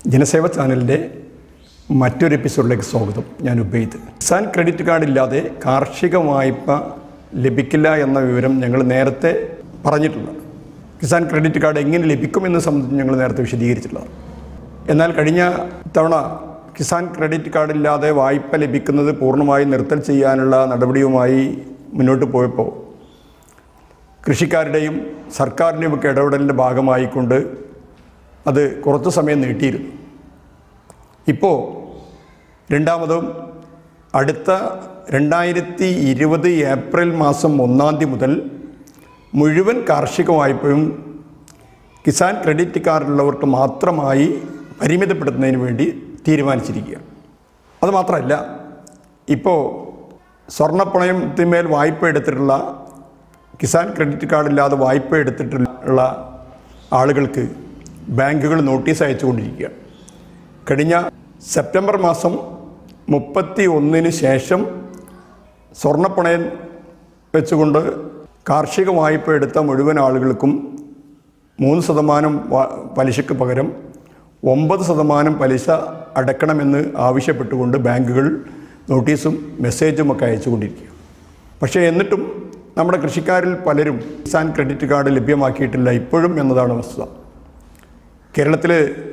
ജനസേവ ചാനലിൻ്റെ മറ്റൊരു എപ്പിസോഡിലേക്ക് സ്വാഗതം ഞാൻ ഉബൈദ് കിസാൻ ക്രെഡിറ്റ് കാർഡ് ഇല്ലാതെ കാർഷിക വായ്പ ലഭിക്കില്ല എന്ന വിവരം ഞങ്ങൾ നേരത്തെ പറഞ്ഞിട്ടുണ്ട് കിസാൻ ക്രെഡിറ്റ് കാർഡ് എങ്ങനെ ലഭിക്കുമെന്ന് സംബന്ധിച്ച് ഞങ്ങൾ നേരത്തെ വിശദീകരിച്ചിട്ടുള്ളത് എന്നാൽ കഴിഞ്ഞ തവണ കിസാൻ ക്രെഡിറ്റ് കാർഡ് ഇല്ലാതെ വായ്പ ലഭിക്കുന്നത് പൂർണ്ണമായി നിർത്തൽ ചെയ്യാനുള്ള നടപടിയുമായി മുന്നോട്ട് പോയപ്പോൾ കൃഷിക്കാരുടെയും സർക്കാരിൻ്റെയും ഒക്കെ ഇടപെടലിൻ്റെ ഭാഗമായിക്കൊണ്ട് അത് കുറച്ച് സമയം നീട്ടിയിരുന്നു ഇപ്പോൾ രണ്ടാമതും അടുത്ത രണ്ടായിരത്തി ഇരുപത് ഏപ്രിൽ മാസം ഒന്നാം തീയതി മുതൽ മുഴുവൻ കാർഷിക വായ്പയും കിസാൻ ക്രെഡിറ്റ് കാർഡുള്ളവർക്ക് മാത്രമായി പരിമിതപ്പെടുത്തുന്നതിന് വേണ്ടി തീരുമാനിച്ചിരിക്കുക അതുമാത്രമല്ല ഇപ്പോൾ സ്വർണ്ണപ്പണയത്തിന്മേൽ വായ്പ എടുത്തിട്ടുള്ള കിസാൻ ക്രെഡിറ്റ് കാർഡില്ലാതെ വായ്പ എടുത്തിട്ടുള്ള ആളുകൾക്ക് ബാങ്കുകൾ നോട്ടീസ് അയച്ചുകൊണ്ടിരിക്കുകയാണ് കഴിഞ്ഞ സെപ്റ്റംബർ മാസം മുപ്പത്തി ഒന്നിന് ശേഷം സ്വർണ്ണപ്പണയം വെച്ചുകൊണ്ട് കാർഷിക വായ്പ എടുത്ത മുഴുവൻ ആളുകൾക്കും മൂന്ന് ശതമാനം വ- പലിശയ്ക്ക് പകരം ഒമ്പത് ശതമാനം പലിശ അടക്കണമെന്ന് ആവശ്യപ്പെട്ടുകൊണ്ട് ബാങ്കുകൾ നോട്ടീസും മെസ്സേജും ഒക്കെ അയച്ചുകൊണ്ടിരിക്കുക പക്ഷേ എന്നിട്ടും നമ്മുടെ കൃഷിക്കാരിൽ പലരും കിസാൻ ക്രെഡിറ്റ് കാർഡ് ലഭ്യമാക്കിയിട്ടില്ല ഇപ്പോഴും എന്നതാണ് വസ്തുത കേരളത്തിൽ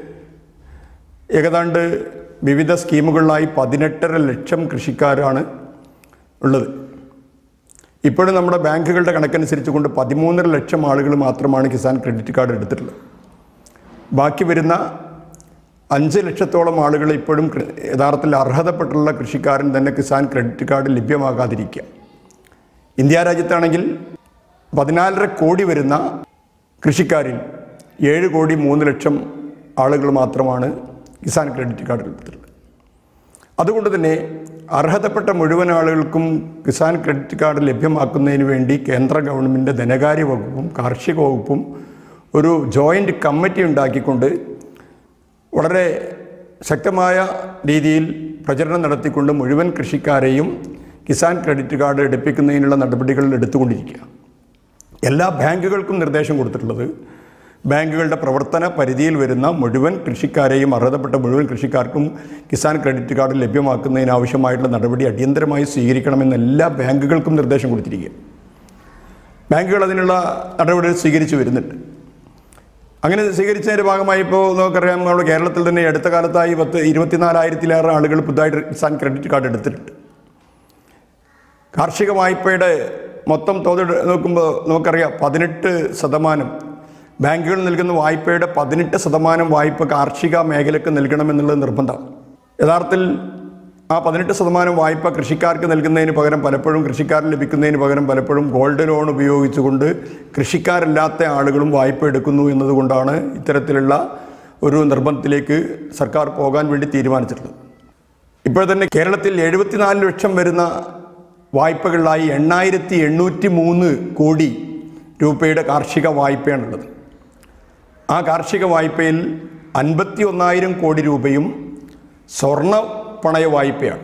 ഏകദാണ്ട് വിവിധ സ്കീമുകളിലായി പതിനെട്ടര ലക്ഷം കൃഷിക്കാരാണ് ഉള്ളത് ഇപ്പോഴും നമ്മുടെ ബാങ്കുകളുടെ കണക്കനുസരിച്ച് കൊണ്ട് പതിമൂന്നര ലക്ഷം ആളുകൾ മാത്രമാണ് കിസാൻ ക്രെഡിറ്റ് കാർഡ് എടുത്തിട്ടുള്ളത് ബാക്കി വരുന്ന അഞ്ച് ലക്ഷത്തോളം ആളുകൾ ഇപ്പോഴും കൃ- യഥാർത്ഥത്തിൽ അർഹതപ്പെട്ടുള്ള കൃഷിക്കാരൻ തന്നെ കിസാൻ ക്രെഡിറ്റ് കാർഡ് ലഭ്യമാകാതിരിക്കുക ഇന്ത്യ രാജ്യത്താണെങ്കിൽ പതിനാലര കോടി വരുന്ന കൃഷിക്കാരിൽ ഏഴ് കോടി മൂന്ന് ലക്ഷം ആളുകൾ മാത്രമാണ് കിസാൻ ക്രെഡിറ്റ് കാർഡ് എടുത്തിട്ടുള്ളത് അതുകൊണ്ട് തന്നെ അർഹതപ്പെട്ട മുഴുവൻ ആളുകൾക്കും കിസാൻ ക്രെഡിറ്റ് കാർഡ് ലഭ്യമാക്കുന്നതിന് വേണ്ടി കേന്ദ്ര ഗവൺമെൻറ് ധനകാര്യ വകുപ്പും കാർഷിക വകുപ്പും ഒരു ജോയിൻ്റ് കമ്മിറ്റി ഉണ്ടാക്കിക്കൊണ്ട് വളരെ ശക്തമായ രീതിയിൽ പ്രചരണം നടത്തിക്കൊണ്ട് മുഴുവൻ കൃഷിക്കാരെയും കിസാൻ ക്രെഡിറ്റ് കാർഡ് എടുപ്പിക്കുന്നതിനുള്ള നടപടികൾ എടുത്തുകൊണ്ടിരിക്കുക എല്ലാ ബാങ്കുകൾക്കും നിർദ്ദേശം കൊടുത്തിട്ടുള്ളത് ബാങ്കുകളുടെ പ്രവർത്തന പരിധിയിൽ വരുന്ന മുഴുവൻ കൃഷിക്കാരെയും അർഹതപ്പെട്ട മുഴുവൻ കൃഷിക്കാർക്കും കിസാൻ ക്രെഡിറ്റ് കാർഡ് ലഭ്യമാക്കുന്നതിന് ആവശ്യമായിട്ടുള്ള നടപടി അടിയന്തരമായി സ്വീകരിക്കണമെന്ന് എല്ലാ ബാങ്കുകൾക്കും നിർദ്ദേശം കൊടുത്തിരിക്കുക ബാങ്കുകൾ അതിനുള്ള നടപടികൾ സ്വീകരിച്ചു വരുന്നുണ്ട് അങ്ങനെ സ്വീകരിച്ചതിൻ്റെ ഭാഗമായി ഇപ്പോൾ നമുക്കറിയാം നമ്മുടെ കേരളത്തിൽ തന്നെ ഈ അടുത്ത കാലത്തായി പത്ത് ഇരുപത്തിനാലായിരത്തിലേറെ ആളുകൾ പുതുതായിട്ട് കിസാൻ ക്രെഡിറ്റ് കാർഡ് എടുത്തിട്ടുണ്ട് കാർഷിക വായ്പയുടെ മൊത്തം തോത് നോക്കുമ്പോൾ നമുക്കറിയാം പതിനെട്ട് ശതമാനം ബാങ്കുകൾ നൽകുന്ന വായ്പയുടെ പതിനെട്ട് ശതമാനം വായ്പ കാർഷിക മേഖലയ്ക്ക് നൽകണമെന്നുള്ളത് നിർബന്ധമാണ് യഥാർത്ഥത്തിൽ ആ പതിനെട്ട് ശതമാനം വായ്പ കൃഷിക്കാർക്ക് നൽകുന്നതിന് പകരം പലപ്പോഴും കൃഷിക്കാരന് ലഭിക്കുന്നതിന് പകരം പലപ്പോഴും ഗോൾഡ് ലോൺ ഉപയോഗിച്ചുകൊണ്ട് കൃഷിക്കാരല്ലാത്ത ആളുകളും വായ്പ എടുക്കുന്നു എന്നതുകൊണ്ടാണ് ഇത്തരത്തിലുള്ള ഒരു നിർബന്ധത്തിലേക്ക് സർക്കാർ പോകാൻ വേണ്ടി തീരുമാനിച്ചിട്ടുള്ളത് ഇപ്പോൾ തന്നെ കേരളത്തിൽ എഴുപത്തിനാല് ലക്ഷം വരുന്ന വായ്പകളിലായി എണ്ണായിരത്തി എണ്ണൂറ്റി മൂന്ന് കോടി രൂപയുടെ കാർഷിക വായ്പയാണുള്ളത് ആ കാർഷിക വായ്പയിൽ അൻപത്തി ഒന്നായിരം കോടി രൂപയും സ്വർണ്ണ പണയ വായ്പയാണ്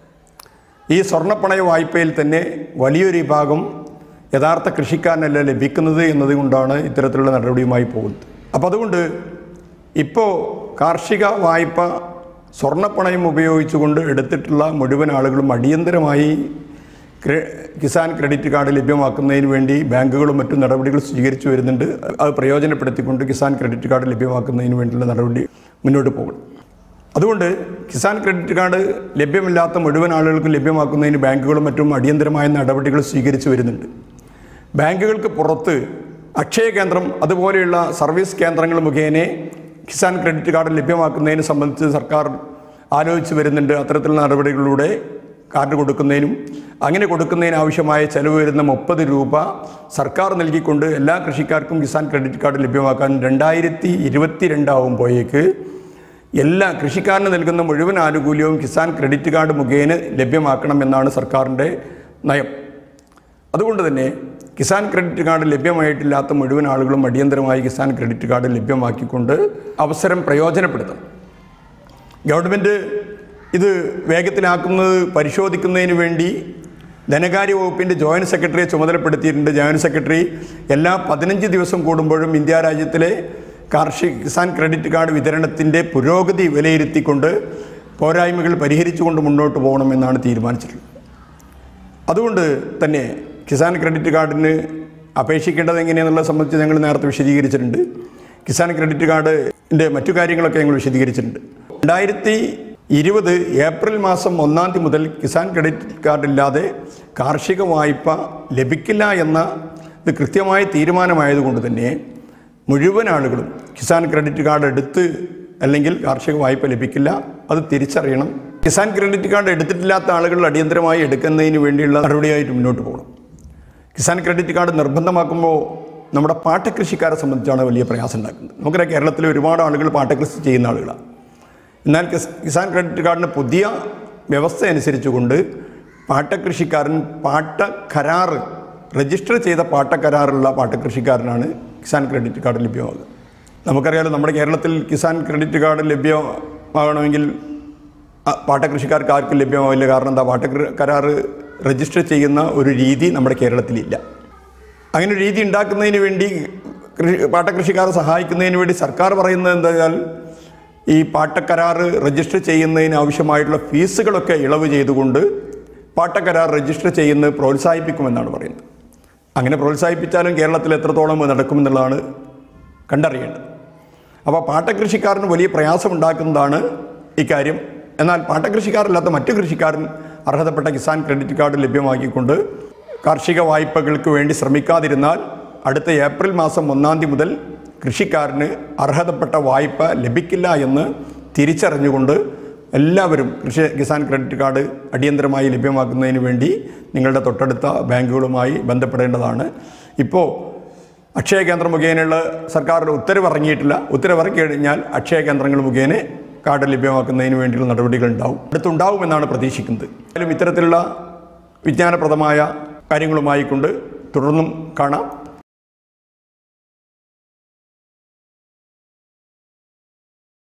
ഈ സ്വർണ്ണപ്പണയ വായ്പയിൽ തന്നെ വലിയൊരു വിഭാഗം യഥാർത്ഥ കൃഷിക്കാരനല്ല ലഭിക്കുന്നത് എന്നതുകൊണ്ടാണ് ഇത്തരത്തിലുള്ള നടപടിയുമായി പോകുന്നത് അപ്പോൾ അതുകൊണ്ട് ഇപ്പോൾ കാർഷിക വായ്പ സ്വർണ്ണപ്പണയം ഉപയോഗിച്ചുകൊണ്ട് എടുത്തിട്ടുള്ള മുഴുവൻ ആളുകളും അടിയന്തരമായി ക്രെ- കിസാൻ ക്രെഡിറ്റ് കാർഡ് ലഭ്യമാക്കുന്നതിന് വേണ്ടി ബാങ്കുകളും മറ്റും നടപടികൾ സ്വീകരിച്ചു വരുന്നുണ്ട് അത് പ്രയോജനപ്പെടുത്തിക്കൊണ്ട് കിസാൻ ക്രെഡിറ്റ് കാർഡ് ലഭ്യമാക്കുന്നതിന് വേണ്ടിയുള്ള നടപടി മുന്നോട്ട് പോകണം അതുകൊണ്ട് കിസാൻ ക്രെഡിറ്റ് കാർഡ് ലഭ്യമില്ലാത്ത മുഴുവൻ ആളുകൾക്കും ലഭ്യമാക്കുന്നതിന് ബാങ്കുകളും മറ്റും അടിയന്തരമായ നടപടികൾ സ്വീകരിച്ചു വരുന്നുണ്ട് ബാങ്കുകൾക്ക് പുറത്ത് അക്ഷയ കേന്ദ്രം അതുപോലെയുള്ള സർവീസ് കേന്ദ്രങ്ങൾ മുഖേന കിസാൻ ക്രെഡിറ്റ് കാർഡ് ലഭ്യമാക്കുന്നതിനെ സംബന്ധിച്ച് സർക്കാർ ആലോചിച്ച് വരുന്നുണ്ട് അത്തരത്തിലുള്ള നടപടികളിലൂടെ കാർഡ് കൊടുക്കുന്നതിനും അങ്ങനെ കൊടുക്കുന്നതിന് ആവശ്യമായ ചെലവ് വരുന്ന മുപ്പത് രൂപ സർക്കാർ നൽകിക്കൊണ്ട് എല്ലാ കൃഷിക്കാർക്കും കിസാൻ ക്രെഡിറ്റ് കാർഡ് ലഭ്യമാക്കാൻ രണ്ടായിരത്തി ഇരുപത്തി രണ്ടാവുമ്പോഴേക്ക് എല്ലാ കൃഷിക്കാരന് നൽകുന്ന മുഴുവൻ ആനുകൂല്യവും കിസാൻ ക്രെഡിറ്റ് കാർഡ് മുഖേന ലഭ്യമാക്കണമെന്നാണ് സർക്കാരിൻ്റെ നയം അതുകൊണ്ട് തന്നെ കിസാൻ ക്രെഡിറ്റ് കാർഡ് ലഭ്യമായിട്ടില്ലാത്ത മുഴുവൻ ആളുകളും അടിയന്തരമായി കിസാൻ ക്രെഡിറ്റ് കാർഡ് ലഭ്യമാക്കിക്കൊണ്ട് അവസരം പ്രയോജനപ്പെടുത്തണം ഗവൺമെൻറ് ഇത് വേഗത്തിലാക്കുന്നത് പരിശോധിക്കുന്നതിന് വേണ്ടി ധനകാര്യ വകുപ്പിൻ്റെ ജോയിൻറ്റ് സെക്രട്ടറിയെ ചുമതലപ്പെടുത്തിയിട്ടുണ്ട് ജോയിൻറ്റ് സെക്രട്ടറി എല്ലാ പതിനഞ്ച് ദിവസം കൂടുമ്പോഴും ഇന്ത്യ രാജ്യത്തിലെ കാർഷിക കിസാൻ ക്രെഡിറ്റ് കാർഡ് വിതരണത്തിൻ്റെ പുരോഗതി വിലയിരുത്തിക്കൊണ്ട് പോരായ്മകൾ പരിഹരിച്ചുകൊണ്ട് മുന്നോട്ട് പോകണമെന്നാണ് തീരുമാനിച്ചിട്ടുള്ളത് അതുകൊണ്ട് തന്നെ കിസാൻ ക്രെഡിറ്റ് കാർഡിന് അപേക്ഷിക്കേണ്ടത് എങ്ങനെയാണെന്നുള്ളത് സംബന്ധിച്ച് ഞങ്ങൾ നേരത്തെ വിശദീകരിച്ചിട്ടുണ്ട് കിസാൻ ക്രെഡിറ്റ് കാർഡിൻ്റെ മറ്റു കാര്യങ്ങളൊക്കെ ഞങ്ങൾ വിശദീകരിച്ചിട്ടുണ്ട് രണ്ടായിരത്തി ഇരുപത് ഏപ്രിൽ മാസം ഒന്നാം തീയതി മുതൽ കിസാൻ ക്രെഡിറ്റ് കാർഡ് ഇല്ലാതെ കാർഷിക വായ്പ ലഭിക്കില്ല എന്ന ഇത് കൃത്യമായ തീരുമാനമായതുകൊണ്ട് തന്നെ മുഴുവൻ ആളുകളും കിസാൻ ക്രെഡിറ്റ് കാർഡ് എടുത്ത് അല്ലെങ്കിൽ കാർഷിക വായ്പ ലഭിക്കില്ല അത് തിരിച്ചറിയണം കിസാൻ ക്രെഡിറ്റ് കാർഡ് എടുത്തിട്ടില്ലാത്ത ആളുകൾ അടിയന്തരമായി എടുക്കുന്നതിന് വേണ്ടിയുള്ള നടപടിയായിട്ട് മുന്നോട്ട് പോകണം കിസാൻ ക്രെഡിറ്റ് കാർഡ് നിർബന്ധമാക്കുമ്പോൾ നമ്മുടെ പാട്ടകൃഷിക്കാരെ സംബന്ധിച്ചാണ് വലിയ പ്രയാസം ഉണ്ടാക്കുന്നത് നമുക്കറിയാം കേരളത്തിൽ ഒരുപാട് ആളുകൾ പാട്ടകൃഷി ചെയ്യുന്ന ആളുകളാണ് എന്നാൽ കിസ്- കിസാൻ ക്രെഡിറ്റ് കാർഡിന് പുതിയ വ്യവസ്ഥ അനുസരിച്ചുകൊണ്ട് പാട്ടകൃഷിക്കാരൻ പാട്ട കരാറ് രജിസ്റ്റർ ചെയ്ത പാട്ടക്കരാറുള്ള പാട്ടകൃഷിക്കാരനാണ് കിസാൻ ക്രെഡിറ്റ് കാർഡ് ലഭ്യമാകുക നമുക്കറിയാലോ നമ്മുടെ കേരളത്തിൽ കിസാൻ ക്രെഡിറ്റ് കാർഡ് ലഭ്യമാകണമെങ്കിൽ ആ, പാട്ടകൃഷിക്കാർക്ക് ആർക്കും ലഭ്യമാവില്ല കാരണം എന്താ പാട്ട കരാറ് രജിസ്റ്റർ ചെയ്യുന്ന ഒരു രീതി നമ്മുടെ കേരളത്തിലില്ല അങ്ങനെ ഒരു രീതി ഉണ്ടാക്കുന്നതിന് വേണ്ടി കൃഷി പാട്ടകൃഷിക്കാരെ സഹായിക്കുന്നതിന് വേണ്ടി സർക്കാർ പറയുന്നത് എന്താ വെച്ചാൽ ഈ പാട്ടക്കരാറ് രജിസ്റ്റർ ചെയ്യുന്നതിന് ആവശ്യമായിട്ടുള്ള ഫീസുകളൊക്കെ ഇളവ് ചെയ്തുകൊണ്ട് പാട്ടക്കരാർ രജിസ്റ്റർ ചെയ്യുന്നത് പ്രോത്സാഹിപ്പിക്കുമെന്നാണ് പറയുന്നത് അങ്ങനെ പ്രോത്സാഹിപ്പിച്ചാലും കേരളത്തിൽ എത്രത്തോളം ഇത് നടക്കുമെന്നുള്ളതാണ് കണ്ടറിയേണ്ടത് അപ്പോൾ പാട്ടകൃഷിക്കാരന് വലിയ പ്രയാസമുണ്ടാക്കുന്നതാണ് ഇക്കാര്യം എന്നാൽ പാട്ടകൃഷിക്കാരല്ലാത്ത മറ്റു കൃഷിക്കാരൻ അർഹതപ്പെട്ട കിസാൻ ക്രെഡിറ്റ് കാർഡ് ലഭ്യമാക്കിക്കൊണ്ട് കാർഷിക വായ്പകൾക്ക് വേണ്ടി ശ്രമിക്കാതിരുന്നാൽ അടുത്ത ഏപ്രിൽ മാസം ഒന്നാം തീയതി മുതൽ കൃഷിക്കാരന് അർഹതപ്പെട്ട വായ്പ ലഭിക്കില്ല എന്ന് തിരിച്ചറിഞ്ഞുകൊണ്ട് എല്ലാവരും കൃഷി കിസാൻ ക്രെഡിറ്റ് കാർഡ് അടിയന്തരമായി ലഭ്യമാക്കുന്നതിന് വേണ്ടി നിങ്ങളുടെ തൊട്ടടുത്ത ബാങ്കുകളുമായി ബന്ധപ്പെടേണ്ടതാണ് ഇപ്പോൾ അക്ഷയ കേന്ദ്രം മുഖേനയുള്ള സർക്കാരിൻ്റെ ഉത്തരവ് ഇറങ്ങിയിട്ടില്ല ഉത്തരവ് ഇറക്കി കഴിഞ്ഞാൽ അക്ഷയ കേന്ദ്രങ്ങൾ മുഖേന കാർഡ് ലഭ്യമാക്കുന്നതിന് വേണ്ടിയുള്ള നടപടികൾ ഉണ്ടാവും അടുത്തുണ്ടാവുമെന്നാണ് പ്രതീക്ഷിക്കുന്നത് എന്തായാലും ഇത്തരത്തിലുള്ള വിജ്ഞാനപ്രദമായ കാര്യങ്ങളുമായി കൊണ്ട് തുടർന്നും കാണാം